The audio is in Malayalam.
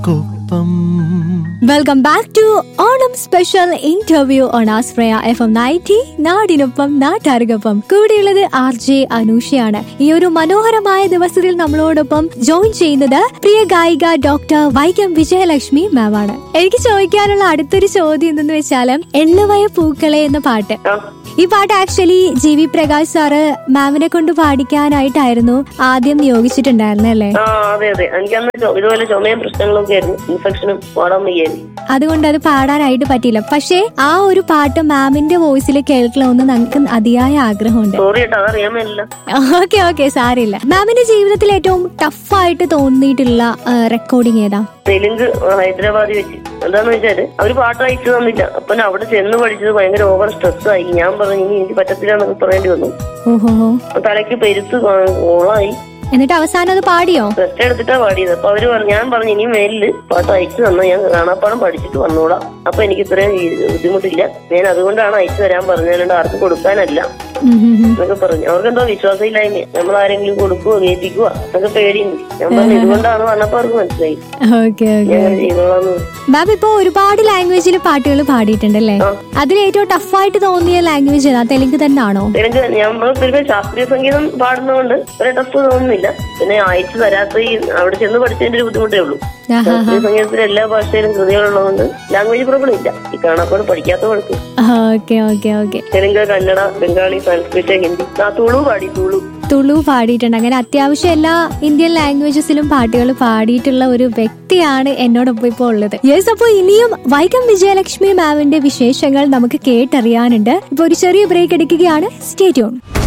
Kuppam welcome back to Onam special interview on ആസ്പ്രയ എഫ് എം നയൻറ്റി നാടിനൊപ്പം നാട്ടാർക്കൊപ്പം കൂടെയുള്ളത് ആർ ജെ അനൂഷയാണ് ഈ ഒരു മനോഹരമായ ദിവസത്തിൽ നമ്മളോടൊപ്പം ജോയിൻ ചെയ്യുന്നത് പ്രിയ ഗായിക ഡോക്ടർ വൈക്കം വിജയലക്ഷ്മി മാം ആണ് എനിക്ക് ചോദിക്കാനുള്ള അടുത്തൊരു ചോദ്യം എന്തെന്ന് വെച്ചാൽ എണ്ണവയ പൂക്കളെ എന്ന പാട്ട് ആ, ഈ പാട്ട് actually G V Prakash sir മാമിനെ കൊണ്ട് പാടിക്കാനായിട്ടായിരുന്നു ആദ്യം നിയോഗിച്ചിട്ടുണ്ടായിരുന്നത് അല്ലേ ആ അതെ അതെ എനിക്ക് അന്ന് ചൊ- ഇതുപോലെ ചുമയും പ്രശ്നങ്ങളൊക്കെ ആയിരുന്നു ഇൻഫെക്ഷനും പാടാൻ വയ്യായിരുന്നു അതുകൊണ്ട് അത് പാടാനായിട്ട് പറ്റിയില്ല പക്ഷേ ആ ഒരു പാട്ട് മാമിന്റെ വോയിസിൽ കേൾക്കണമെന്ന് നമുക്ക് അതിയായ ആഗ്രഹമുണ്ട് സോറി കേട്ടോ അതറിയാൻ മേലില്ല ഓക്കെ ഓക്കെ സാരില്ല മാമിന്റെ ജീവിതത്തിൽ ഏറ്റവും ടഫായിട്ട് തോന്നിയിട്ടുള്ള റെക്കോർഡിംഗ് ഏതാ തെലുങ്ക് ഹൈദരാബാദിൽ വെച്ച് എന്താന്ന് വെച്ചാല് അവര് പാട്ട് അയച്ചു തന്നില്ല അപ്പൊ ഞാൻ അവിടെ ചെന്ന് പഠിച്ചത് ഭയങ്കര ഓവർ സ്ട്രെസ് ആയി ഞാൻ പറഞ്ഞു ഇനി എനിക്ക് പറ്റത്തില്ല എന്നൊക്കെ പറയേണ്ടി വന്നു ഓഹോ അപ്പൊ തലയ്ക്ക് പെരുത്ത് ഓളായി എന്നിട്ട് അവസാനം അത് പാടിയോ റെസ്റ്റ് എടുത്തിട്ടാ പാടിയത് അപ്പൊ അവര് പറഞ്ഞു ഞാൻ പറഞ്ഞു ഇനി മേലില് പാട്ട് അയച്ചു തന്നാ ഞാൻ കാണാപ്പാടം പഠിച്ചിട്ട് വന്നോളാം അപ്പൊ എനിക്ക് ഇത്രയും ഈ ബുദ്ധിമുട്ടില്ല ഞാൻ അതുകൊണ്ടാണ് അയച്ചു തരാൻ പറഞ്ഞത് ആർക്കും കൊടുക്കാനല്ല ഉം ഉം ഉം. എന്നൊക്കെ പറഞ്ഞു അവർക്ക് എന്തോ വിശ്വാസമില്ലായ്മ നമ്മൾ ആരെങ്കിലും കൊടുക്കുവോ കേൾപ്പിക്കുവോ എന്നൊക്കെ പേടിയുണ്ട് ഞാൻ പറഞ്ഞു ഇതുകൊണ്ടാണ് വന്നപ്പോ അവർക്ക് മനസ്സിലായി ഓക്കെ ഓക്കെ ഞാൻ ചെയ്തോളാന്ന് മാം ഇപ്പൊ ഒരുപാട് ലാംഗ്വേജിൽ പാട്ടുകൾ പാടിയിട്ടുണ്ടല്ലേ ആ. അതിൽ ഏറ്റവും ടഫായിട്ട് തോന്നിയ ലാംഗ്വേജ് ഏതാ തെലുങ്ക് തന്നെയാണോ എനിക്ക് നമ്മൾ പിന്നെ ശാസ്ത്രീയ സംഗീതം പാടുന്നതുകൊണ്ട് ഒരു ടഫ് തോന്നുന്നില്ല പിന്നെ അയച്ചു തരാത്ത ഈ അവിടെ ചെന്ന് പഠിച്ചതിന്റെ ഒരു ബുദ്ധിമുട്ടേ ഉള്ളൂ ആഹാ. ശാസ്ത്രീയ സംഗീതത്തിൽ എല്ലാ ഭാഷയിലും കൃതികളുള്ളതുകൊണ്ട് ലാംഗ്വേജ് പ്രോബ്ലം ഇല്ല ഈ കാണാപ്പാട് പഠിക്കാത്ത കുഴപ്പം okay okay okay Telugu Kannada Bengali Sanskrit Hindi ആ തുളു പാടി തുളു തുളു പാടിയിട്ടുണ്ട് അങ്ങനെ അത്യാവശ്യം എല്ലാ ഇന്ത്യൻ ലാംഗ്വേജസിലും പാട്ടുകൾ പാടിയിട്ടുള്ള ഒരു വ്യക്തിയാണ് എന്നോടൊപ്പം ഇപ്പോൾ ഉള്ളത് യെസ് അപ്പോൾ ഇനിയും വൈക്കം വിജയലക്ഷ്മി മാമിന്റെ വിശേഷങ്ങൾ നമുക്ക് കേട്ടറിയാനുണ്ട് ഇപ്പൊ ഒരു ചെറിയ ബ്രേക്ക് എടുക്കുകയാണ് സ്റ്റേറ്റ്യൂൺ